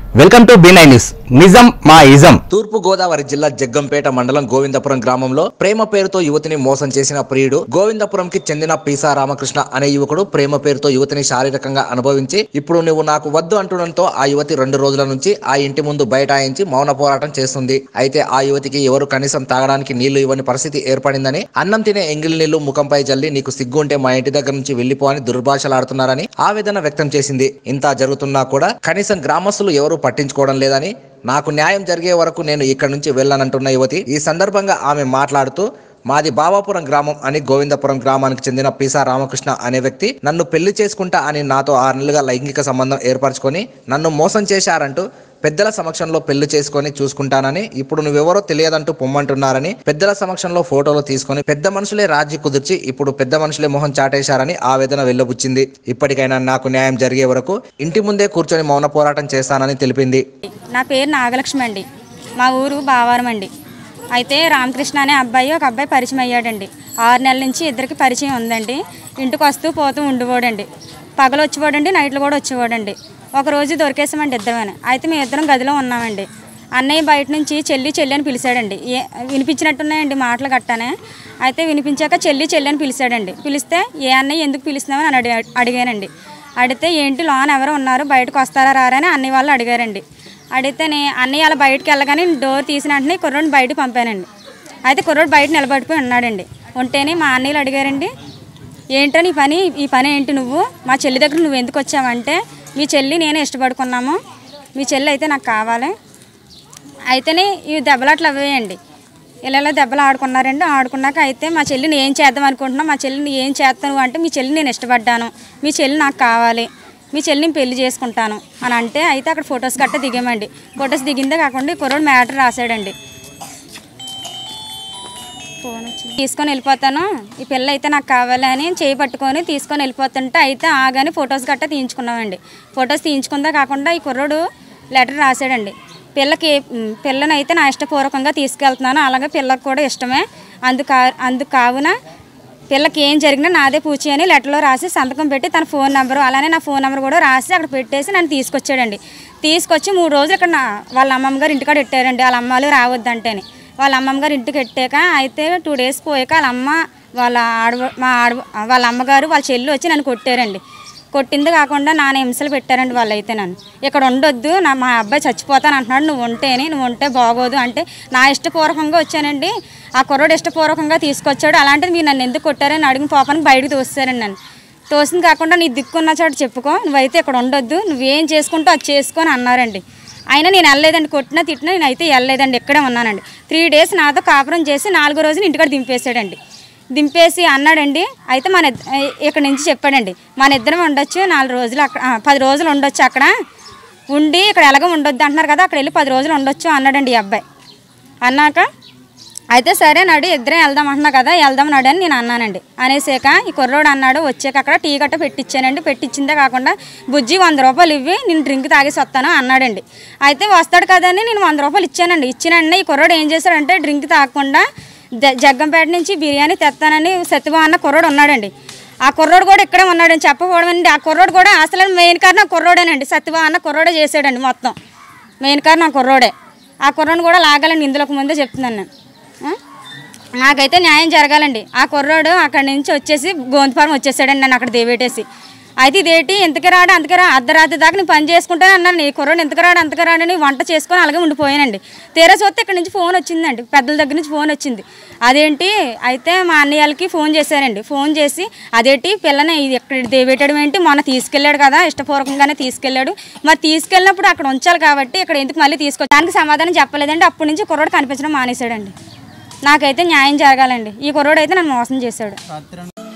Welcome to be news నిజం మా ism తూర్పు గోదావరి జిల్లా జగ్గంపేట మండలం గోవిందపురం గ్రామంలో ప్రేమ పేరుతో యువతిని మోసం చేసిన ప్రియుడు గోవిందపురంకి చెందిన పీసా రామకృష్ణ అనే యువకుడు ప్రేమ పేరుతో యువతిని శారీరకంగా అనుభవించి ఇప్పుడు నువ్వు నాకు వద్దు అంటుండటంతో ఆ యువతి రెండు రోజుల నుంచి ఆ ఇంటి ముందు బైఠాయించి మౌన పోరాటం చేస్తుంది అయితే ఆ యువతికి ఎవరు కనీసం తాగడానికి నీళ్లు ఇవ్వని పరిస్థితి ఏర్పడిందని అన్నం తినే ఎంగిలి నీళ్లు ముఖంపై జల్లి నీకు సిగ్గు ఉంటే మా ఇంటి దగ్గర నుంచి వెళ్లిపో అని దుర్భాషలాడుతున్నారని ఆవేదన వ్యక్తం చేసింది ఇంత జరుగుతున్నా కూడా కనీసం గ్రామస్తులు ఎవరు పట్టించుకోవడం లేదని నాకు న్యాయం జరిగే వరకు నేను ఇక్కడ నుంచి వెళ్ళానంటున్న యువతి ఈ సందర్భంగా ఆమె మాట్లాడుతూ మాది బాబాపురం గ్రామం అని గోవిందపురం గ్రామానికి చెందిన పీసా రామకృష్ణ అనే వ్యక్తి నన్ను పెళ్లి చేసుకుంటా అని నాతో ఆరు నెలలుగా లైంగిక సంబంధం ఏర్పరచుకొని నన్ను మోసం చేశారంటూ పెద్దల సమక్షంలో పెళ్లి చేసుకొని చూసుకుంటానని ఇప్పుడు నువ్వెవరో తెలియదంటూ పొమ్మంటున్నారని పెద్దల సమక్షంలో ఫోటోలు తీసుకొని పెద్ద మనుషులే రాజీ కుదిర్చి ఇప్పుడు పెద్ద మనుషులే మొహం చాటేశారని ఆవేదన వెల్లబుచ్చింది ఇప్పటికైనా నాకు న్యాయం జరిగే వరకు ఇంటి ముందే కూర్చొని మౌన పోరాటం చేస్తానని తెలిపింది నా పేరు నాగలక్ష్మి అండి మా ఊరు బావారం అండి అయితే రామకృష్ణ అనే అబ్బాయి ఒక అబ్బాయి పరిచయం అయ్యాడండి ఆరు నెలల నుంచి ఇద్దరికి పరిచయం ఉందండి ఇంటికి వస్తూ పోతూ ఉండిపోడండి పగలు వచ్చేవాడండి నైట్లు కూడా వచ్చేవాడండి ఒక రోజు దొరికేసామండి ఇద్దరమని అయితే మేము ఇద్దరం గదిలో ఉన్నామండి అన్నయ్య బయట నుంచి చెల్లి చెల్లి అని పిలిచాడండి ఏ వినిపించినట్టున్నాయండి మాటలు గట్టానే అయితే వినిపించాక చెల్లి చెల్లి అని పిలిచాడండి పిలిస్తే ఏ అన్నయ్య ఎందుకు పిలుస్తున్నామని అడిగా అడిగానండి అడిగితే ఏంటి లోన్ ఎవరు ఉన్నారు బయటకు వస్తారా రారా అని అన్నయ్య వాళ్ళు అడిగారండి అడిగితే నే అన్నయ్య అలా బయటకు వెళ్ళగానే డోర్ తీసిన వెంటనే కుర్రోడిని బయటకు పంపానండి అయితే కుర్రోడు బయట నిలబడిపోయి ఉన్నాడండి ఉంటేనే మా అన్నయ్యలు అడిగారండి ఏంటని ఈ పని ఈ పని ఏంటి నువ్వు మా చెల్లి దగ్గర నువ్వు ఎందుకు వచ్చావంటే మీ చెల్లి నేనే ఇష్టపడుకున్నాము మీ చెల్లి అయితే నాకు కావాలి అయితేనే ఈ దెబ్బలాట్లు అవేయండి ఇలా ఇలా దెబ్బలు ఆడుకున్నారండి ఆడుకున్నాక అయితే మా చెల్లిని ఏం చేద్దాం అనుకుంటున్నాం మా చెల్లిని ఏం చేస్తాను అంటే మీ చెల్లి నేను ఇష్టపడ్డాను మీ చెల్లి నాకు కావాలి మీ చెల్లిని పెళ్లి చేసుకుంటాను అని అంటే అయితే అక్కడ ఫొటోస్ గట్ట దిగామండి ఫొటోస్ దిగిందే కాకుండా ఈ కుర్రోడు మ్యాటర్ రాశాడండి ఫోన్ వచ్చింది. తీసుకొని వెళ్ళిపోతాను ఈ పిల్ల అయితే నాకు కావాలి అని చేయి పట్టుకొని తీసుకొని వెళ్ళిపోతుంటే అయితే ఆగానే ఫొటోస్ గట్టా తీయించుకున్నామండి ఫొటోస్ తీయించుకుందా కాకుండా ఈ కుర్రోడు లెటర్ రాశాడండి పిల్లకి ఉమ్, పిల్లని అయితే నా ఇష్టపూర్వకంగా తీసుకెళ్తున్నాను అలాగే పిల్లకి కూడా ఇష్టమే అందుకు అందుకు కావున పిల్లకి ఏం జరిగినా నాదే పూచి అని లెటర్లో రాసి సంతకం పెట్టి తన ఫోన్ నెంబరు అలానే నా ఫోన్ నెంబర్ కూడా రాసి అక్కడ పెట్టేసి నన్ను తీసుకొచ్చాడండి తీసుకొచ్చి మూడు రోజులు ఇక్కడ నా వాళ్ళ అమ్మమ్మ గారు ఇంటికాడ పెట్టారండి వాళ్ళ అమ్మాలు రావద్దంటేని వాళ్ళ అమ్మమ్మ గారు ఇంటికి పెట్టాక అయితే టూ డేస్ పోయాక వాళ్ళ అమ్మ వాళ్ళ ఆడ మా ఆడ వాళ్ళ అమ్మగారు వాళ్ళ చెల్లి వచ్చి నన్ను కొట్టారండి కొట్టింది కాకుండా నాన్న హింసలు పెట్టారండి వాళ్ళు అయితే నన్ను ఇక్కడ ఉండొద్దు నా మా అబ్బాయి చచ్చిపోతాను అంటున్నాడు నువ్వు ఉంటేనే నువ్వు ఉంటే బాగోదు అంటే నా ఇష్టపూర్వకంగా వచ్చానండి ఆ కుర్రోడు ఇష్టపూర్వకంగా తీసుకొచ్చాడు అలాంటిది మీరు నన్ను ఎందుకు కొట్టారని అడిగిన పాపని బయటకు తోస్తారండి నన్ను తోసింది కాకుండా నీ దిక్కున్న చోట చెప్పుకో నువ్వైతే ఇక్కడ ఉండొద్దు నువ్వేం చేసుకుంటూ అది చేసుకొని అన్నారండి అయినా నేను వెళ్ళలేదండి కొట్టినా తిట్టినా నేను అయితే వెళ్ళలేదండి ఇక్కడే ఉన్నానండి త్రీ డేస్ నాతో కాపురం చేసి నాలుగో రోజున ఇంటికాడ దింపేశాడండి దింపేసి అన్నాడండి అయితే మన ఇద్- ఇక్కడ నుంచి చెప్పాడండి మన ఇద్దరం ఉండొచ్చు నాలుగు రోజులు అక్కడ ఆ, పది రోజులు ఉండొచ్చు అక్కడ ఉండి ఇక్కడ ఎలాగో ఉండొద్దు అంటున్నారు కదా అక్కడ వెళ్ళి పది రోజులు ఉండొచ్చు అన్నాడండి ఈ అబ్బాయి అన్నాక అయితే సరే నడు ఇద్దరం వెళ్దాం అంటున్నా కదా వెళ్దాం నడు అని నేను అన్నానండి అనేసాక ఈ కుర్రోడు అన్నాడు వచ్చాక అక్కడ టీ గట్ట పెట్టించానండి పెట్టించిందే కాకుండా బుజ్జి వంద రూపాయలు ఇవ్వి నేను డ్రింక్ తాగేసి వస్తాను అన్నాడండి అయితే వస్తాడు కదని నేను వంద రూపాయలు ఇచ్చానండి ఇచ్చినండి ఈ కుర్రోడు ఏం చేశాడంటే డ్రింక్ తాగకుండా జ- జగ్గంపేట నుంచి బిర్యానీ తెస్తానని సత్యభా అన్న కుర్రోడు ఉన్నాడండి ఆ కుర్రోడు కూడా ఇక్కడే ఉన్నాడని చెప్పకూడదండి ఆ కుర్రోడు కూడా అసలు మెయిన్ కారణం ఆ కుర్రోడేనండి సత్యభా అన్న కుర్రోడే చేసాడండి మొత్తం మెయిన్ కారణం ఆ కుర్రోడే ఆ కుర్రోని కూడా లాగాలండి ఇందులోకి ముందే చెప్తున్నాను నేను ఆ? నాకైతే న్యాయం జరగాలండి ఆ కుర్రోడు అక్కడి నుంచి వచ్చేసి గోంతుపారం వచ్చేసాడండి నన్ను అక్కడ దేవేటేసి అయితే ఇదేంటి ఎంతకి రాడు అంతకి రా అర్ధరాత్రి దాకా నేను పని చేసుకుంటాను అన్నాను ఈ కుర్రోడు ఎంతకి రాడు అంతకి రాడని వంట చేసుకొని అలాగే ఉండిపోయానండి తీరా చూస్తే ఇక్కడ నుంచి ఫోన్ వచ్చిందండి పెద్దల దగ్గర నుంచి ఫోన్ వచ్చింది అదేంటి అయితే మా అన్నయ్యలకి ఫోన్ చేశారండి ఫోన్ చేసి అదేంటి పిల్లని ఇది ఎక్కడ దేవేయటం ఏంటి మొన్న తీసుకెళ్ళాడు కదా ఇష్టపూర్వకంగానే తీసుకెళ్ళాడు మరి తీసుకెళ్ళినప్పుడు అక్కడ ఉంచాలి కాబట్టి ఇక్కడ ఎందుకు మళ్ళీ తీసుకొచ్చి దానికి సమాధానం చెప్పలేదండి అప్పటి నుంచి కుర్రోడు కనిపించడం మానేశాడండి నాకైతే న్యాయం జరగాలండి ఈ కుర్రోడు అయితే నన్ను మోసం చేశాడు